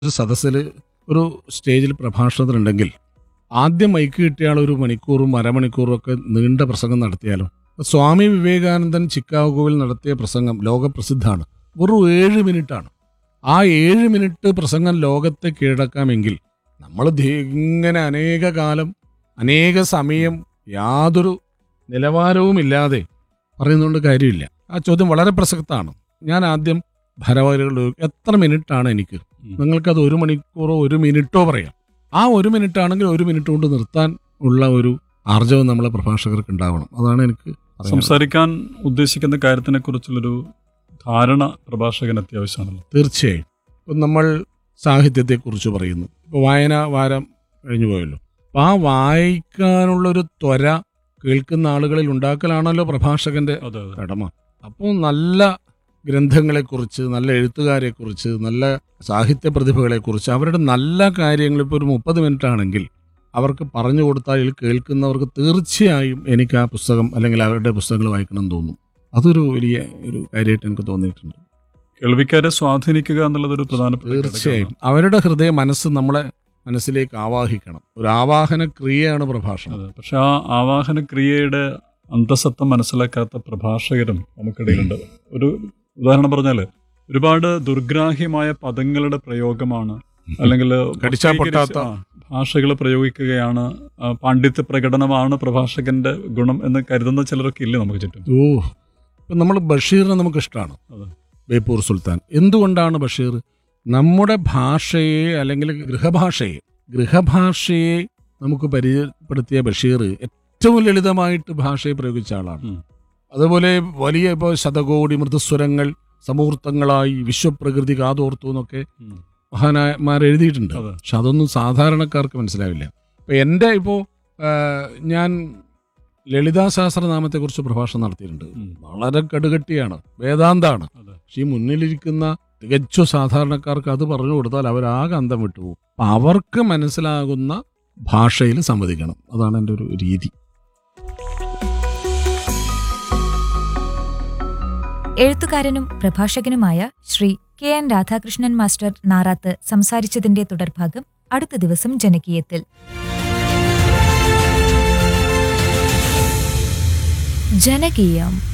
ഒരു സദസ്സിൽ ഒരു സ്റ്റേജിൽ പ്രഭാഷണത്തിനുണ്ടെങ്കിൽ ആദ്യം മൈക്ക് കിട്ടിയ ആൾ ഒരു മണിക്കൂറും അരമണിക്കൂറും ഒക്കെ നീണ്ട പ്രസംഗം നടത്തിയാലോ സ്വാമി വിവേകാനന്ദൻ ചിക്കാഗോവിൽ നടത്തിയ പ്രസംഗം ലോകപ്രസിദ്ധമാണ് വെറും ഏഴ് മിനിറ്റാണ് ആ ഏഴ് മിനിറ്റ് പ്രസംഗം ലോകത്തെ കീഴടക്കാമെങ്കിൽ നമ്മൾ ഇങ്ങനെ അനേക കാലം അനേക സമയം യാതൊരു നിലവാരവുമില്ലാതെ പറയുന്നതുകൊണ്ട് കാര്യമില്ല ആ ചോദ്യം വളരെ പ്രസക്തമാണ് ഞാൻ ആദ്യം ഭാരവാഹികളോട് എത്ര മിനിറ്റാണ് എനിക്ക് നിങ്ങൾക്കത് ഒരു മണിക്കൂറോ ഒരു മിനിറ്റോ പറയാം ആ ഒരു മിനിറ്റ് ആണെങ്കിൽ ഒരു മിനിറ്റ് കൊണ്ട് നിർത്താൻ ഉള്ള ഒരു ആർജവം നമ്മളെ പ്രഭാഷകർക്ക് ഉണ്ടാവണം അതാണ് എനിക്ക് പറയാനുള്ളത്. സംസാരിക്കാൻ ഉദ്ദേശിക്കുന്ന കാര്യത്തിനെ കുറിച്ചുള്ളൊരു ധാരണ പ്രഭാഷകൻ അത്യാവശ്യമാണല്ലോ തീർച്ചയായും ഇപ്പം നമ്മൾ സാഹിത്യത്തെക്കുറിച്ച് പറയുന്നു ഇപ്പോൾ വായന വാരം കഴിഞ്ഞു പോയല്ലോ അപ്പം ആ വായിക്കാനുള്ളൊരു ത്വര കേൾക്കുന്ന ആളുകളിൽ ഉണ്ടാക്കലാണല്ലോ പ്രഭാഷകന്റെ അതെ അതെ കടമ അപ്പോൾ നല്ല ഗ്രന്ഥങ്ങളെക്കുറിച്ച് നല്ല എഴുത്തുകാരെക്കുറിച്ച് നല്ല സാഹിത്യ പ്രതിഭകളെക്കുറിച്ച് അവരുടെ നല്ല കാര്യങ്ങൾ ഇപ്പോൾ ഒരു മുപ്പത് മിനിറ്റ് ആണെങ്കിൽ അവർക്ക് പറഞ്ഞു കൊടുത്താൽ ഇതിൽ കേൾക്കുന്നവർക്ക് തീർച്ചയായും എനിക്ക് ആ പുസ്തകം അല്ലെങ്കിൽ അവരുടെ പുസ്തകങ്ങൾ വായിക്കണം എന്ന് തോന്നും അതൊരു വലിയ ഒരു കാര്യമായിട്ട് എനിക്ക് തോന്നിയിട്ടുണ്ട് കേൾവിക്കാരെ സ്വാധീനിക്കുക എന്നുള്ളത് ഒരു പ്രധാനപ്പെട്ട തീർച്ചയായും ഘടകമാണ്. അവരുടെ ഹൃദയ മനസ്സ് നമ്മളെ മനസ്സിലേക്ക് ആവാഹിക്കണം ഒരു ആവാഹന ക്രിയയാണ് പ്രഭാഷണം അതെ പക്ഷെ ആ ആവാഹന ക്രിയയുടെ അന്തസത്ത മനസ്സിലാക്കാത്ത പ്രഭാഷകരും നമുക്കിടയിലുണ്ട് ഒരു ഉദാഹരണം പറഞ്ഞാല് ഒരുപാട് ദുർഗ്രാഹ്യമായ പദങ്ങളുടെ പ്രയോഗമാണ് അല്ലെങ്കിൽ കടിച്ചാ പൊട്ടാത്ത. ഭാഷകൾ പ്രയോഗിക്കുകയാണ് ആ, പാണ്ഡിത്യ പ്രകടനമാണ് പ്രഭാഷകന്റെ ഗുണം എന്ന് കരുതുന്ന ചിലരൊക്കെ ഇല്ലേ നമുക്ക് ചുറ്റും ഓ ഇപ്പം നമ്മൾ ബഷീറിനെ നമുക്ക് ഇഷ്ടമാണ് അതെ. ബേപ്പൂർ സുൽത്താൻ എന്തുകൊണ്ടാണ് ബഷീർ നമ്മുടെ ഭാഷയെ അല്ലെങ്കിൽ ഗൃഹഭാഷയെ ഗൃഹഭാഷയെ നമുക്ക് പരിചയപ്പെടുത്തിയ ബഷീർ ഏറ്റവും ലളിതമായിട്ട് ഭാഷയെ പ്രയോഗിച്ച ആളാണ് ഉം. അതുപോലെ വലിയ ഇപ്പോൾ ശതകോടി മൃദുസ്വരങ്ങൾ സമൂർത്തങ്ങളായി വിശ്വപ്രകൃതി കാതോർത്തു എന്നൊക്കെ ഉം. മഹാനായന്മാർ എഴുതിയിട്ടുണ്ട് അതെ. പക്ഷെ അതൊന്നും സാധാരണക്കാർക്ക് മനസ്സിലാവില്ല ഇപ്പം എൻ്റെ ഇപ്പോൾ ഞാൻ ലളിതാ സഹസ്രനാമത്തെക്കുറിച്ച് പ്രഭാഷണം നടത്തിയിട്ടുണ്ട് ഉം. വളരെ കടുകട്ടിയാണ് വേദാന്താണ് അതെ. പക്ഷെ ഈ മുന്നിലിരിക്കുന്ന തികച്ചു സാധാരണക്കാർക്ക് അത് പറഞ്ഞു കൊടുത്താൽ അവരാകെ അന്തം വിട്ടുപോകും അപ്പം അവർക്ക് മനസ്സിലാകുന്ന ഭാഷയിൽ സമ്മതിക്കണം അതാണ് എൻ്റെ ഒരു രീതി എഴുത്തുകാരനും പ്രഭാഷകനുമായ Shri K N Radhakrishnan master Narath സംസാരിച്ചതിന്റെ തുടർഭാഗം അടുത്ത ദിവസം ജനകീയത്തിൽ ജനകീയം